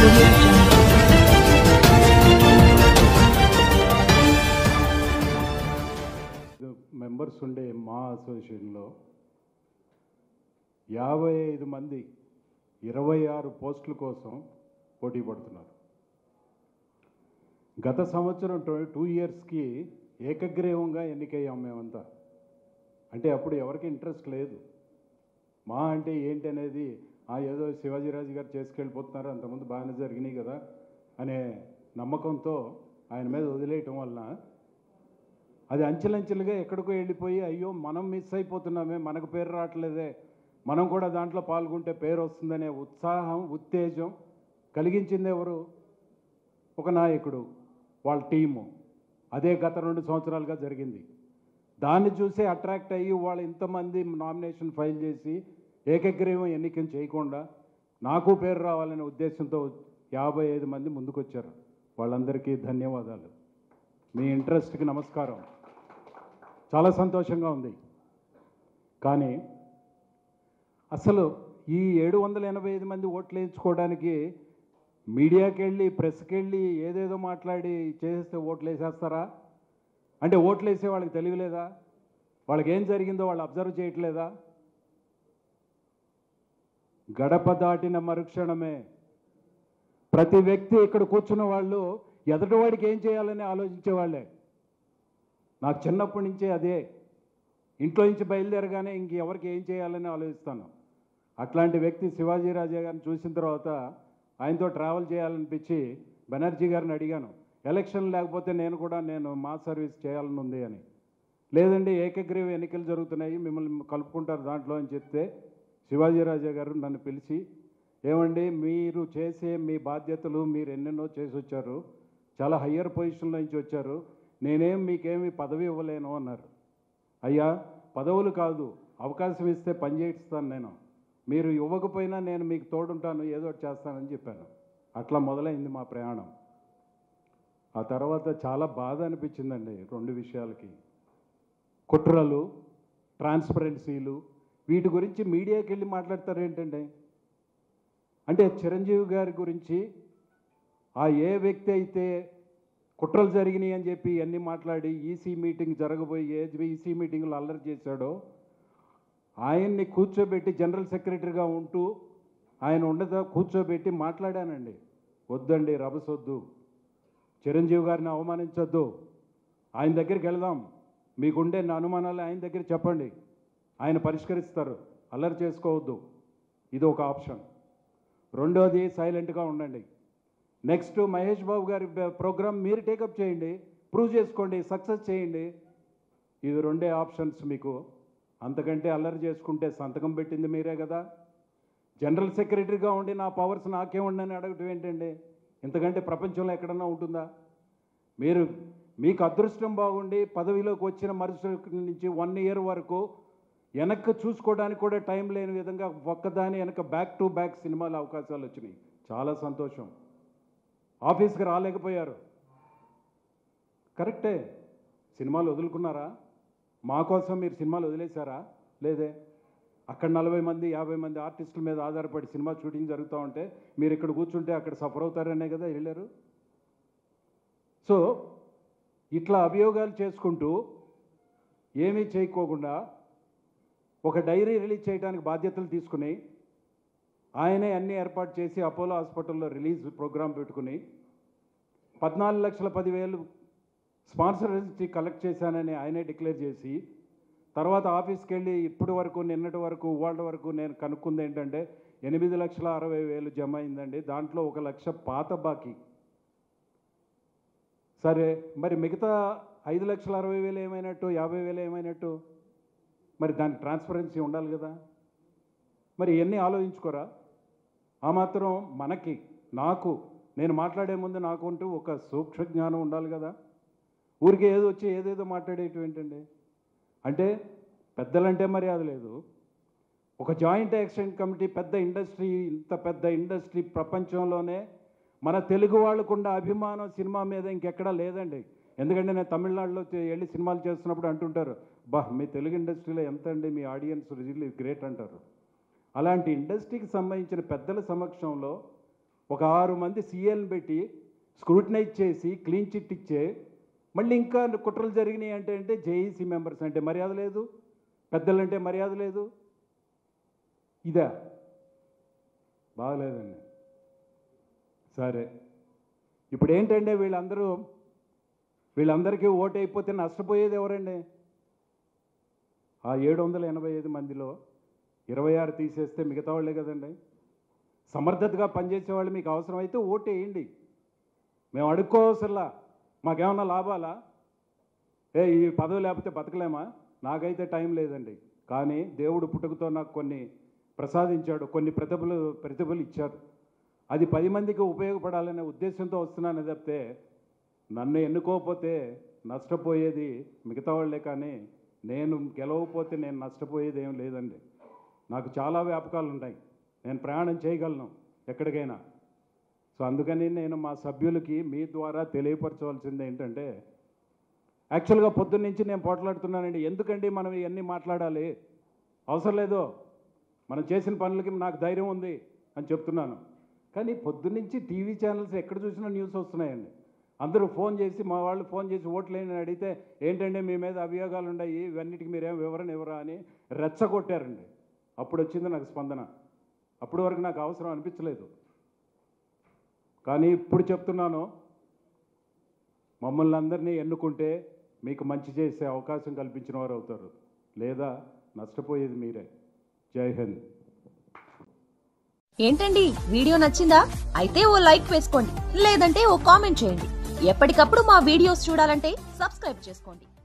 audio jungle. Members ఉండే మా అసోసియేషన్లో యాభై ఐదు మంది ఇరవై ఆరు పోస్టుల కోసం పోటీ పడుతున్నారు గత సంవత్సరం టూ ఇయర్స్కి ఏకగ్రీవంగా ఎన్నికయ్యాం మేమంతా అంటే అప్పుడు ఎవరికి ఇంట్రెస్ట్ లేదు మా అంటే ఏంటి అనేది ఆ ఏదో శివాజీరాజు గారు చేసుకెళ్ళిపోతున్నారు అంతకుముందు బాగానే జరిగినాయి కదా అనే నమ్మకంతో ఆయన మీద వదిలేయటం వలన అది అంచెలంచెలుగా ఎక్కడికో వెళ్ళిపోయి అయ్యో మనం మిస్ అయిపోతున్నామే మనకు పేరు రావట్లేదే మనం కూడా దాంట్లో పాల్గొంటే పేరు వస్తుందనే ఉత్సాహం ఉత్తేజం కలిగించింది ఎవరు ఒక నాయకుడు వాళ్ళ టీము అదే గత రెండు సంవత్సరాలుగా జరిగింది దాన్ని చూసి అట్రాక్ట్ అయ్యి వాళ్ళు ఇంతమంది నామినేషన్ ఫైల్ చేసి ఏకగ్రీవం ఎన్నికం చేయకుండా నాకు పేరు రావాలనే ఉద్దేశంతో యాభై ఐదు మంది ముందుకొచ్చారు వాళ్ళందరికీ ధన్యవాదాలు మీ ఇంట్రెస్ట్కి నమస్కారం చాలా సంతోషంగా ఉంది కానీ అసలు ఈ ఏడు వందల ఎనభై ఐదు మంది ఓట్లు వేయించుకోవడానికి మీడియాకి వెళ్ళి ప్రెస్కి వెళ్ళి ఏదేదో మాట్లాడి చేసేస్తే ఓట్లు వేసేస్తారా అంటే ఓట్లు వేసే వాళ్ళకి తెలియలేదా వాళ్ళకి ఏం జరిగిందో వాళ్ళు అబ్జర్వ్ చేయట్లేదా గడప దాటిన మరుక్షణమే ప్రతి వ్యక్తి ఇక్కడ కూర్చున్న వాళ్ళు ఎదుటివాడికి ఏం చేయాలని ఆలోచించే వాళ్ళే నాకు చిన్నప్పటి నుంచే అదే ఇంట్లో నుంచి బయలుదేరగానే ఇంక ఎవరికి ఏం చేయాలని ఆలోచిస్తాను అట్లాంటి వ్యక్తి శివాజీ రాజా గారిని చూసిన తర్వాత ఆయనతో ట్రావెల్ చేయాలనిపించి బెనర్జీ గారిని అడిగాను ఎలక్షన్ లేకపోతే నేను కూడా నేను మా సర్వీస్ చేయాలని ఉంది అని లేదండి ఏకగ్రీవ ఎన్నికలు జరుగుతున్నాయి మిమ్మల్ని కలుపుకుంటారు దాంట్లో అని చెప్తే శివాజీ రాజా గారు నన్ను పిలిచి ఏమండి మీరు చేసే మీ బాధ్యతలు మీరు ఎన్నెన్నో చేసి వచ్చారు చాలా హయ్యర్ పొజిషన్లో నుంచి వచ్చారు నేనేం మీకేమి పదవి ఇవ్వలేను అన్నారు అయ్యా పదవులు కాదు అవకాశం ఇస్తే పని చేయిస్తాను నేను మీరు ఇవ్వకపోయినా నేను మీకు తోడుంటాను ఏదో ఒకటి చేస్తానని చెప్పాను అట్లా మొదలైంది మా ప్రయాణం ఆ తర్వాత చాలా బాధ అనిపించిందండి రెండు విషయాలకి కుట్రలు ట్రాన్స్పరెన్సీలు వీటి గురించి మీడియాకి వెళ్ళి మాట్లాడతారు ఏంటండి అంటే చిరంజీవి గారి గురించి ఆ ఏ వ్యక్తి అయితే కుట్రలు జరిగినాయి అని చెప్పి అన్నీ మాట్లాడి ఈసీ మీటింగ్ జరగబోయి ఏ ఈసీ మీటింగ్లో అల్లరి చేశాడో ఆయన్ని కూర్చోబెట్టి జనరల్ సెక్రటరీగా ఉంటూ ఆయన ఉండదా కూర్చోబెట్టి మాట్లాడానండి వద్దండి రభసొద్దు చిరంజీవి గారిని అవమానించొద్దు ఆయన దగ్గరికి వెళదాం మీకుండే నా అనుమానాలు ఆయన దగ్గర చెప్పండి ఆయన పరిష్కరిస్తారు అల్లరి చేసుకోవద్దు ఇది ఒక ఆప్షన్ రెండోది సైలెంట్గా ఉండండి నెక్స్ట్ మహేష్ బాబు గారి ప్రోగ్రామ్ మీరు టేకప్ చేయండి ప్రూవ్ చేసుకోండి సక్సెస్ చేయండి ఇది రెండే ఆప్షన్స్ మీకు అంతకంటే అల్లరి చేసుకుంటే సంతకం పెట్టింది మీరే కదా జనరల్ సెక్రటరీగా ఉండి నా పవర్స్ నాకే ఉండని అడగటం ఏంటండి ఇంతకంటే ప్రపంచంలో ఎక్కడన్నా ఉంటుందా మీరు మీకు అదృష్టం బాగుండి పదవిలోకి వచ్చిన మరుసటి నుంచి వన్ ఇయర్ వరకు వెనక్కి చూసుకోవడానికి కూడా టైం లేని విధంగా ఒక్కదాని వెనక బ్యాక్ టు బ్యాక్ సినిమాల అవకాశాలు వచ్చినాయి చాలా సంతోషం ఆఫీస్కి రాలేకపోయారు కరెక్టే సినిమాలు వదులుకున్నారా మా కోసం మీరు సినిమాలు వదిలేశారా లేదే అక్కడ నలభై మంది యాభై మంది ఆర్టిస్టుల మీద ఆధారపడి సినిమా షూటింగ్ జరుగుతూ ఉంటే మీరు ఇక్కడ కూర్చుంటే అక్కడ సఫర్ అవుతారనే కదా వెళ్ళారు సో ఇట్లా అభియోగాలు చేసుకుంటూ ఏమీ చేయకోకుండా ఒక డైరీ రిలీజ్ చేయడానికి బాధ్యతలు తీసుకుని ఆయనే అన్ని ఏర్పాటు చేసి అపోలో హాస్పిటల్లో రిలీజ్ ప్రోగ్రాం పెట్టుకుని పద్నాలుగు లక్షల పదివేలు స్పాన్సర్ కలెక్ట్ చేశానని ఆయనే డిక్లేర్ చేసి తర్వాత ఆఫీస్కి వెళ్ళి ఇప్పటి వరకు నిన్నటి వరకు ఇవాళ వరకు నేను కనుక్కుంది ఏంటంటే ఎనిమిది లక్షల అరవై వేలు జమ అయిందండి దాంట్లో ఒక లక్ష పాత బాకీ సరే మరి మిగతా ఐదు లక్షల అరవై వేలు ఏమైనట్టు యాభై వేలు ఏమైనట్టు మరి దానికి ట్రాన్స్పరెన్సీ ఉండాలి కదా మరి ఇవన్నీ ఆలోచించుకోరా ఆ మాత్రం మనకి నాకు నేను మాట్లాడే ముందు నాకు అంటూ ఒక సూక్ష్మ జ్ఞానం ఉండాలి కదా ఊరికి ఏదో వచ్చి ఏదేదో మాట్లాడేటివి ఏంటండి అంటే పెద్దలంటే మర్యాద లేదు ఒక జాయింట్ యాక్షన్ కమిటీ పెద్ద ఇండస్ట్రీ ఇంత పెద్ద ఇండస్ట్రీ ప్రపంచంలోనే మన తెలుగు వాళ్ళకున్న అభిమానం సినిమా మీద ఇంకెక్కడా లేదండి ఎందుకంటే నేను తమిళనాడులో చే- వెళ్ళి సినిమాలు చేస్తున్నప్పుడు అంటుంటారు బా మీ తెలుగు ఇండస్ట్రీలో ఎంత అండి మీ ఆడియన్స్ రిజిల్ గ్రేట్ అంటారు అలాంటి ఇండస్ట్రీకి సంబంధించిన పెద్దల సమక్షంలో ఒక ఆరు మంది సీఎల్ని పెట్టి స్క్రూటినైజ్ చేసి క్లీన్ చిట్ ఇచ్చే మళ్ళీ ఇంకా కుట్రలు జరిగినాయి అంటే అంటే జేఈసీ మెంబర్స్ అంటే మర్యాద లేదు పెద్దలంటే మర్యాద లేదు ఇదా బాగలేదండి సరే ఇప్పుడు ఏంటంటే వీళ్ళందరూ వీళ్ళందరికీ ఓటు అయిపోతే నష్టపోయేది ఎవరండి ఆ ఏడు వందల ఎనభై ఐదు మందిలో ఇరవై ఆరు తీసేస్తే మిగతా వాళ్ళే కదండి సమర్థతగా పనిచేసే వాళ్ళు మీకు అవసరమైతే ఓటు వేయండి మేము అడుక్కోవసరలా మాకేమన్నా లాభాలా ఏ ఈ పదవి లేకపోతే బతకలేమా నాకైతే టైం లేదండి కానీ దేవుడు పుట్టుకతో నాకు కొన్ని ప్రసాదించాడు కొన్ని ప్రతిభలు ప్రతిభలు ఇచ్చారు అది పది మందికి ఉపయోగపడాలనే ఉద్దేశంతో వస్తున్నాను తప్పితే నన్ను ఎన్నుకోకపోతే నష్టపోయేది మిగతా వాళ్ళే కానీ నేను గెలవకపోతే నేను నష్టపోయేది ఏం లేదండి నాకు చాలా వ్యాపకాలు ఉంటాయి నేను ప్రయాణం చేయగలను ఎక్కడికైనా సో అందుకని నేను మా సభ్యులకి మీ ద్వారా తెలియపరచవలసింది ఏంటంటే యాక్చువల్గా పొద్దున్న నుంచి నేను పోట్లాడుతున్నానండి ఎందుకండి మనం ఇవన్నీ మాట్లాడాలి అవసరం లేదు మనం చేసిన పనులకి నాకు ధైర్యం ఉంది అని చెప్తున్నాను కానీ పొద్దున్నుంచి టీవీ ఛానల్స్ ఎక్కడ చూసినా న్యూస్ వస్తున్నాయండి అందరూ ఫోన్ చేసి మా వాళ్ళు ఫోన్ చేసి ఓట్లేని అడిగితే ఏంటంటే మీ మీద అభియోగాలు ఉన్నాయి ఇవన్నిటికి మీరేం వివరణ ఇవ్వరా అని రెచ్చగొట్టారండి అప్పుడు వచ్చింది నాకు స్పందన అప్పటి వరకు నాకు అవసరం అనిపించలేదు కానీ ఇప్పుడు చెప్తున్నాను మమ్మల్ని అందరినీ ఎన్నుకుంటే మీకు మంచి చేసే అవకాశం కల్పించిన వారు అవుతారు లేదా నష్టపోయేది మీరే జై హింద్ ఏంటండి వీడియో నచ్చిందా అయితే ఓ లైక్ వేసుకోండి లేదంటే ఓ కామెంట్ చేయండి ఎప్పటికప్పుడు మా వీడియోస్ చూడాలంటే సబ్స్క్రైబ్ చేసుకోండి